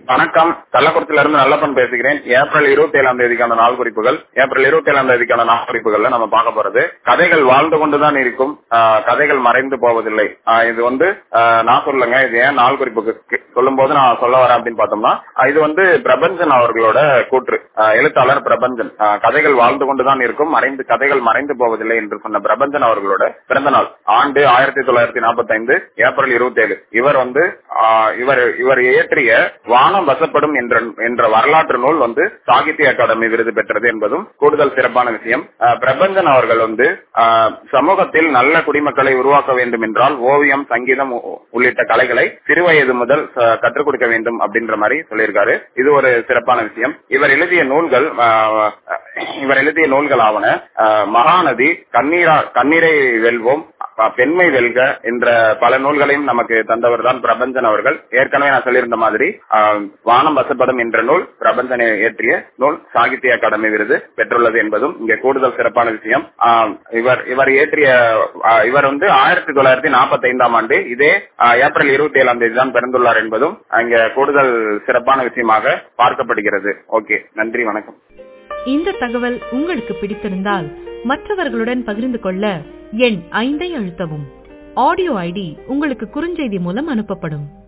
வணக்கம் கள்ளக்குறிச்சியில இருந்து நல்லப்பன் பேசுகிறேன் ஏப்ரல் இருபத்தி ஏழாம் தேதிக்கான நாள் குறிப்புகள் ஏப்ரல் இருபத்தி ஏழாம் தேதிக்கான நாள் குறிப்புகள்ல நம்ம பார்க்க போறது கதைகள் வாழ்ந்து கொண்டுதான் இருக்கும் ஆஹ் கதைகள் மறைந்து போவதில்லை ஆஹ் இது வந்து ஆஹ் நான் சொல்லுங்க இது ஏன் நாள் குறிப்புக்கு சொல்லும் போது நான் சொல்ல வரேன் அப்படின்னு பார்த்தோம்னா ஆஹ் இது வந்து பிரபஞ்சன் அவர்களோட கூற்று ஆஹ் எழுத்தாளர் பிரபஞ்சன் ஆஹ் கதைகள் வாழ்ந்து கொண்டுதான் இருக்கும் மறைந்து கதைகள் மறைந்து போவதில்லை என்று சொன்ன பிரபஞ்சன் அவர்களோட பிறந்த நாள் ஆண்டு ஆயிரத்தி தொள்ளாயிரத்தி நாற்பத்தி ஐந்து ஏப்ரல் இருபத்தி ஏழு இவர் வந்து ஆஹ் இவர் இவர் இயற்றிய வானம் வசப்படும் என்ற என்ற வரலாற்று நூல் வந்து சாகித்ய அகாடமி விருது பெற்றது என்பதும் கூடுதல் சிறப்பான விஷயம் ஆஹ் பிரபஞ்சன் அவர்கள் வந்து ஆஹ் சமூகத்தில் நல்ல குடிமக்களை உருவாக்க வேண்டும் என்றால் ஓவியம் சங்கீதம் உ- உள்ளிட்ட கலைகளை சிறுவயது முதல் ச- கற்றுக் கொடுக்க வேண்டும் அப்படின்ற மாதிரி சொல்லியிருக்காரு இது ஒரு சிறப்பான விஷயம் இவர் எழுதிய நூல்கள் ஆஹ், இவர் எழுதிய நூல்கள் ஆவன ஆஹ், மகாநதி கண்ணீரா கண்ணீரை வெல்வோம் அஹ், பெண்மை வெல்க என்ற பல நூல்களையும் நமக்கு தந்தவர் தான் பிரபஞ்சன் அவர்கள் ஏற்கனவே நான் சொல்லியிருந்த மாதிரி ஆஹ், வானம் வசப்படும் என்ற நூல் பிரபஞ்சனை இயற்றிய நூல் சாகித்ய அகாடமி விருது பெற்றுள்ளது என்பதும் இங்கே கூடுதல் சிறப்பான விஷயம் ஆஹ், இவர் இவர் இயற்றிய ஆஹ், இவர் வந்து ஆயிரத்தி தொள்ளாயிரத்தி நாற்பத்தி ஐந்தாம் ஆண்டு இதே ஆஹ், ஏப்ரல் இருபத்தி ஏழாம் தேதி தான் பிறந்துள்ளார் என்பதும் இங்கே கூடுதல் சிறப்பான விஷயமாக பார்க்கப்படுகிறது ஓகே நன்றி வணக்கம் இந்த தகவல் உங்களுக்கு பிடித்திருந்தால் மற்றவர்களுடன் பகிர்ந்து கொள்ள எண் ஐந்தை அழுத்தவும் ஆடியோ ஐடி உங்களுக்கு குறுஞ்செய்தி மூலம் அனுப்பப்படும்